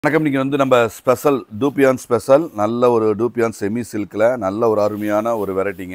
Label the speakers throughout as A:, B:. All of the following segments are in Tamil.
A: வணக்கம் நீங்கள் வந்து நம்ம ஸ்பெஷல் டூப்பியான் ஸ்பெஷல் நல்ல ஒரு டூப்பியான் செமி சில்கில் நல்ல ஒரு அருமையான ஒரு வெரைட்டிங்க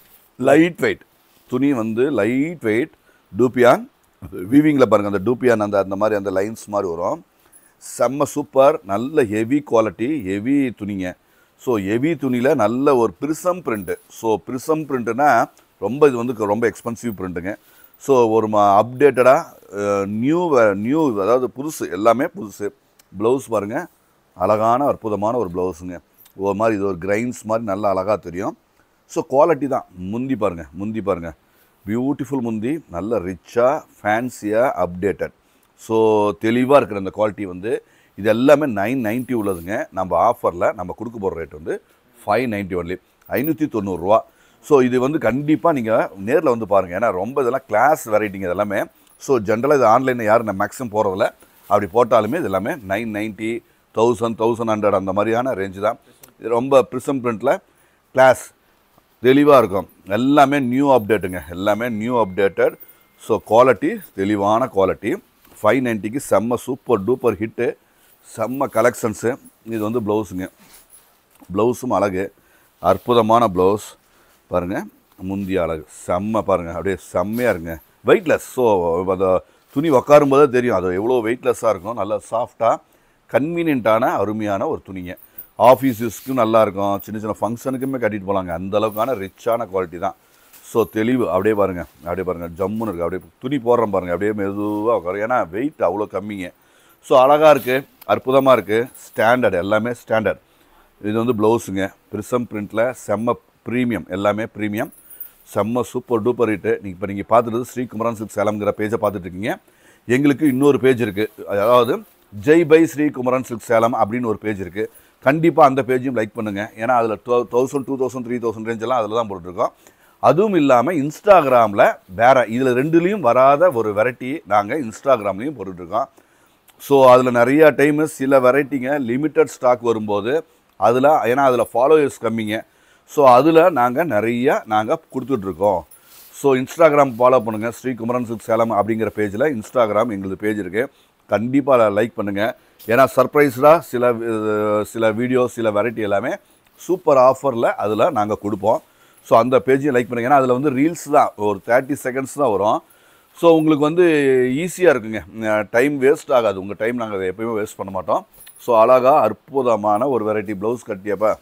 A: லைட் வெயிட் துணி வந்து லைட் வெயிட் டூப்பியான் வீவிங்கில் பாருங்கள் அந்த டூப்பியான் அந்த அந்த மாதிரி அந்த லைன்ஸ் மாதிரி வரும் செம்ம சூப்பர் நல்ல ஹெவி குவாலிட்டி ஹெவி துணிங்க ஸோ ஹெவி துணியில் நல்ல ஒரு பிரிசம் பிரிண்ட்டு ஸோ பிரிசம் பிரிண்ட்டுனா ரொம்ப இது வந்து ரொம்ப எக்ஸ்பென்சிவ் பிரிண்ட்டுங்க ஸோ ஒரு அப்டேட்டடாக நியூ நியூ அதாவது புதுசு எல்லாமே புதுசு ப்ளவுஸ் பாருங்கள் அழகான அற்புதமான ஒரு ப்ளவுஸுங்க ஒரு மாதிரி இது ஒரு கிரைன்ஸ் மாதிரி நல்லா அழகாக தெரியும் ஸோ குவாலிட்டி தான் முந்தி பாருங்கள் முந்தி பாருங்கள் பியூட்டிஃபுல் முந்தி நல்ல ரிச்சாக ஃபேன்சியாக அப்டேட்டட் ஸோ தெளிவாக இருக்கிற அந்த குவாலிட்டி வந்து இது எல்லாமே நைன் நைன்ட்டி உள்ளதுங்க நம்ம ஆஃபரில் நம்ம கொடுக்க போகிற ரேட் வந்து ஃபைவ் நைன்ட்டி ஒன்லி ஐநூற்றி தொண்ணூறுரூவா ஸோ இது வந்து கண்டிப்பாக நீங்கள் நேரில் வந்து பாருங்கள் ஏன்னா ரொம்ப இதெல்லாம் கிளாஸ் வெரைட்டிங்க இதெல்லாமே ஸோ ஜென்ரலாக இது ஆன்லைனில் யாரும் நான் மேக்ஸிமம் போகிறதில்ல அப்படி போட்டாலுமே இது எல்லாமே nine ninety thousand thousand hundred அந்த மாதிரியான ரேஞ்சு தான் இது ரொம்ப ப்ரிசம் பிரிண்ட்டில் கிளாஸ் தெளிவாக இருக்கும் எல்லாமே நியூ அப்டேட்டுங்க எல்லாமே நியூ அப்டேட்டட் ஸோ குவாலிட்டி தெளிவான குவாலிட்டி ஃபைவ் நைன்ட்டிக்கு செம்ம சூப்பர் டூப்பர் ஹிட்டு செம்ம கலெக்ஷன்ஸு இது வந்து ப்ளவுஸுங்க ப்ளவுஸும் அழகு அற்புதமான ப்ளவுஸ் பாருங்கள் முந்தி அழகு செம்ம பாருங்கள் அப்படியே செம்மையாக இருங்க வெயிட்லெஸ் ஸோ அந்த துணி உக்காரும் போதே தெரியும் அது எவ்வளோ வெயிட்லெஸ்ஸாக இருக்கும் நல்லா சாஃப்டாக கன்வீனியண்ட்டான அருமையான ஒரு துணிங்க ஆஃபீஸ் யூஸ்க்கும் நல்லா இருக்கும் சின்ன சின்ன ஃபங்க்ஷனுக்குமே கட்டிட்டு போகலாங்க அந்த அளவுக்கான ரிச்சான குவாலிட்டி தான் ஸோ தெளிவு அப்படியே பாருங்கள் அப்படியே பாருங்கள் ஜம்முன்னு இருக்குது அப்படியே துணி போடுறோம் பாருங்கள் அப்படியே மெதுவாக உட்காரும் ஏன்னா வெயிட் அவ்வளோ கம்மிங்க ஸோ அழகாக இருக்குது அற்புதமாக இருக்குது ஸ்டாண்டர்ட் எல்லாமே ஸ்டாண்டர்ட் இது வந்து ப்ளவுஸுங்க பிரிசம் பிரிண்ட்டில் செம்ம ப்ரீமியம் எல்லாமே ப்ரீமியம் செம்ம சூப்பர் டூப்பர் ஹிட்டு நீங்கள் இப்போ நீங்கள் பார்த்துட்டு ஸ்ரீ குமரன் சில்க் சேலம்ங்கிற பேஜை பார்த்துட்டு இருக்கீங்க எங்களுக்கு இன்னொரு பேஜ் இருக்குது அதாவது ஜெய் பை ஸ்ரீ குமரன் சில்க் சேலம் அப்படின்னு ஒரு பேஜ் இருக்குது கண்டிப்பாக அந்த பேஜையும் லைக் பண்ணுங்கள் ஏன்னா அதில் two thousand two thousand three thousand ரேஞ்செல்லாம் அதில் தான் போட்டுருக்கோம் அதுவும் இல்லாமல் இன்ஸ்டாகிராமில் வேறு இதில் ரெண்டுலேயும் வராத ஒரு வெரைட்டி நாங்கள் இன்ஸ்டாகிராம்லேயும் போட்டுட்ருக்கோம் ஸோ அதில் நிறையா டைமு சில வெரைட்டிங்க லிமிட்டட் ஸ்டாக் வரும்போது அதில் ஏன்னா அதில் ஃபாலோயர்ஸ் கம்மிங்க ஸோ அதில் நாங்கள் நிறைய நாங்கள் கொடுத்துட்ருக்கோம் ஸோ இன்ஸ்டாகிராம் ஃபாலோ பண்ணுங்கள் ஸ்ரீ குமரன் சில்க் சேலம் அப்படிங்கிற பேஜில் இன்ஸ்டாகிராம் எங்களுக்கு பேஜ் இருக்குது கண்டிப்பாக லைக் பண்ணுங்கள் ஏன்னா சர்ப்ரைஸ்டாக சில அஹ், சில வீடியோ சில வெரைட்டி எல்லாமே சூப்பர் ஆஃபரில் அதில் நாங்கள் கொடுப்போம் ஸோ அந்த பேஜையும் லைக் பண்ணுங்கள் ஏன்னா அதில் வந்து ரீல்ஸ் தான் ஒரு தேர்ட்டி செகண்ட்ஸ் தான் வரும் ஸோ உங்களுக்கு வந்து ஈஸியாக இருக்குங்க டைம் வேஸ்ட் ஆகாது உங்கள் டைம் நாங்கள் எப்பயுமே வேஸ்ட் பண்ண மாட்டோம் ஸோ அழகாக அற்புதமான ஒரு வெரைட்டி ப்ளவுஸ் கட்டியப்ப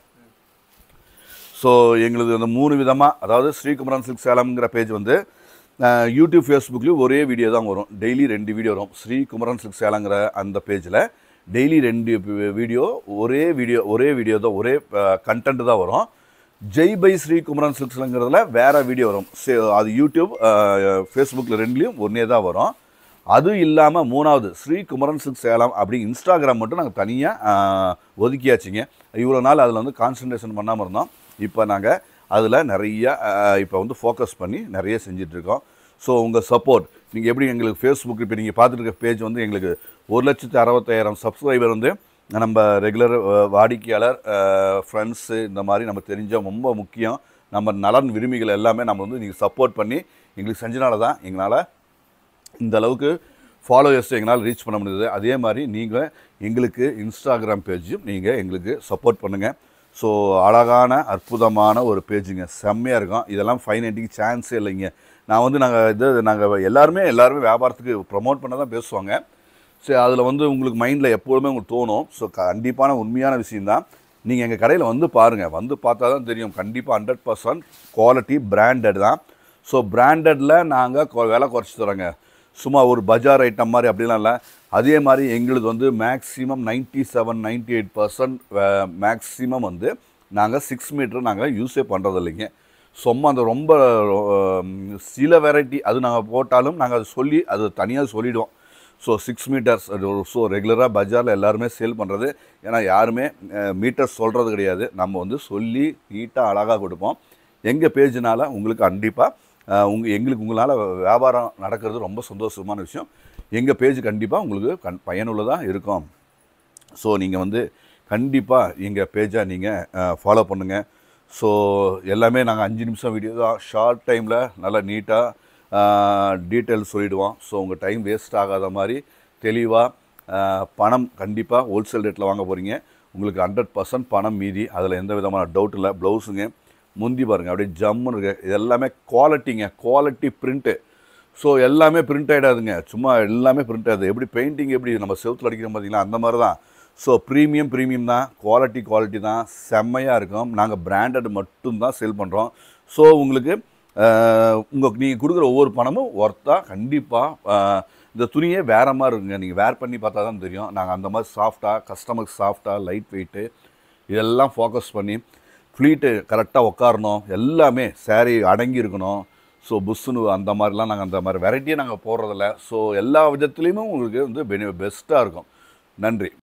A: ஸோ எங்களுக்கு அந்த மூணு விதமாக அதாவது ஸ்ரீகுமரன் சில்க் சேலம்ங்கிற பேஜ் வந்து அஹ், யூடியூப் ஃபேஸ்புக்லேயும் ஒரே வீடியோ தான் வரும் டெய்லி ரெண்டு வீடியோ வரும் ஸ்ரீகுமரன் சில்க் சேலங்கிற அந்த பேஜில் டெய்லி ரெண்டு வீடியோ ஒரே வீடியோ ஒரே வீடியோ தான் ஒரே கண்டென்ட் தான் வரும் ஜெய் பை ஸ்ரீ குமரன் சில்க்ஸ்லங்கிறதுல வேறு வீடியோ வரும் சே- அது யூடியூப் ஃபேஸ்புக்கில் ரெண்டுலேயும் ஒன்றே தான் வரும் அது இல்லாமல் மூணாவது ஸ்ரீ குமரன் சில்க் சேலம் அப்படி இன்ஸ்டாகிராம் மட்டும் நாங்கள் தனியாக ஒதுக்கியாச்சுங்க இவ்வளோ நாள் அதில் வந்து கான்சன்ட்ரேஷன் பண்ணாமல் இருந்தோம் இப்போ நாங்கள் அதில் நிறைய இப்போ வந்து ஃபோக்கஸ் பண்ணி நிறைய செஞ்சிட்ருக்கோம் ஸோ உங்கள் சப்போர்ட் நீங்கள் எப்படி எங்களுக்கு ஃபேஸ்புக் இப்போ நீங்கள் பார்த்துட்டு இருக்க பேஜ் வந்து எங்களுக்கு ஒரு லட்சத்து அறுபத்தாயிரம் சப்ஸ்கிரைபர் வந்து நம்ம ரெகுலர் வாடிக்கையாளர் ஃப்ரெண்ட்ஸு இந்த மாதிரி நம்ம தெரிஞ்ச ரொம்ப முக்கியம் நம்ம நலன் விரும்பிகள் எல்லாமே நம்ம வந்து நீங்கள் சப்போர்ட் பண்ணி எங்களுக்கு செஞ்சனால தான் எங்களால் இந்த அளவுக்கு ஃபாலோயர்ஸ் எங்களால் ரீச் பண்ண முடியுது அதே மாதிரி நீங்கள் எங்களுக்கு இன்ஸ்டாகிராம் பேஜும் நீங்கள் எங்களுக்கு சப்போர்ட் பண்ணுங்கள் ஸோ அழகான அற்புதமான ஒரு பேஜுங்க செம்மையாக இருக்கும் இதெல்லாம் ஃபைவ் நைன்ட்டிக்கு சான்ஸே இல்லைங்க நான் வந்து நாங்கள் இது நாங்கள் எல்லாருமே எல்லாருமே வியாபாரத்துக்கு ப்ரமோட் பண்ண தான் பேசுவாங்க சரி அதில் வந்து உங்களுக்கு மைண்டில் எப்பொழுதுமே உங்களுக்கு தோணும் ஸோ கண்டிப்பான உண்மையான விஷயந்தான் நீங்கள் எங்கள் கடையில் வந்து பாருங்கள் வந்து பார்த்தா தான் தெரியும் கண்டிப்பாக ஹண்ட்ரட் பர்சன்ட் குவாலிட்டி பிராண்டட் தான் ஸோ பிராண்டடில் நாங்கள் விலை குறைச்சி தரோங்க சும்மா ஒரு பஜார் ஐட்டம் மாதிரி அப்படிலாம் இல்லை அதே மாதிரி எங்களுது வந்து maximum ninety seven ninety eight percent maximum வந்து நாங்கள் சிக்ஸ் மீட்டர் நாங்கள் யூஸே பண்ணுறது இல்லைங்க சும்மா அந்த ரொம்ப அஹ், சில வெரைட்டி அது நாங்கள் போட்டாலும் நாங்கள் அது சொல்லி அது தனியாக சொல்லிவிடுவோம் ஸோ சிக்ஸ் மீட்டர்ஸ் ஸோ ரெகுலராக பஜாரில் எல்லாருமே சேல் பண்ணுறது ஏன்னா யாருமே மீட்டர்ஸ் சொல்கிறது கிடையாது நம்ம வந்து சொல்லி நீட்டாக அழகாக கொடுப்போம் எங்கள் பேஜினால் உங்களுக்கு கண்டிப்பாக உங்கள் எங்களுக்கு உங்களால் வியாபாரம் நடக்கிறது ரொம்ப சந்தோஷமான விஷயம் எங்கள் பேஜ் கண்டிப்பாக உங்களுக்கு கண் பயனுள்ளதாக இருக்கும் ஸோ நீங்கள் வந்து கண்டிப்பாக எங்கள் பேஜை நீங்கள் ஃபாலோ பண்ணுங்கள் ஸோ எல்லாமே நாங்கள் அஞ்சு நிமிஷம் வீடியோ தான் ஷார்ட் டைமில் நல்லா நீட்டாக டீட்டெயில் சொல்லிவிடுவோம் ஸோ உங்கள் டைம் வேஸ்ட் ஆகாத மாதிரி தெளிவாக அஹ், பணம் கண்டிப்பாக ஹோல்சேல் ரேட்டில் வாங்க போகிறீங்க உங்களுக்கு ஹண்ட்ரட் பர்சன்ட் பணம் மீதி அதில் எந்த விதமான டவுட் இல்லை ப்ளவுஸுங்க முந்தி பாருங்கள் அப்படியே ஜம்முன்னு இருக்கு இது எல்லாமே குவாலிட்டிங்க குவாலிட்டி பிரிண்ட்டு ஸோ எல்லாமே பிரிண்ட் ஆகிடாதுங்க சும்மா எல்லாமே பிரிண்ட் ஆகுது எப்படி பெயிண்டிங் எப்படி நம்ம செவுத்தில் அடிக்கிறோம் பார்த்தீங்களா அந்த மாதிரி தான் ஸோ ப்ரீமியம் ப்ரீமியம் தான் குவாலிட்டி குவாலிட்டி தான் செம்மையாக இருக்கும் நாங்கள் பிராண்டட் மட்டும்தான் சேல் பண்ணுறோம் ஸோ உங்களுக்கு உங்கள் நீங்கள் கொடுக்குற ஒவ்வொரு பணமும் ஒர்த்தாக கண்டிப்பாக இந்த துணியே வேறு மாதிரி இருக்குங்க நீங்கள் வேர் பண்ணி பார்த்தா தான் தெரியும் நாங்கள் அந்த மாதிரி சாஃப்டாக கஸ்டமருக்கு சாஃப்டாக லைட் வெயிட்டு இதெல்லாம் ஃபோக்கஸ் பண்ணி ஃப்ளீட்டு கரெக்டாக உட்காரணும் எல்லாமே saree அடங்கி இருக்கணும் ஸோ புஷ்ஷுன்னு அந்த மாதிரிலாம் நாங்கள் அந்த மாதிரி வெரைட்டியை நாங்கள் போடுறதில்ல ஸோ எல்லா விதத்துலேயுமே உங்களுக்கு வந்து பெனி பெஸ்ட்டாக இருக்கும் நன்றி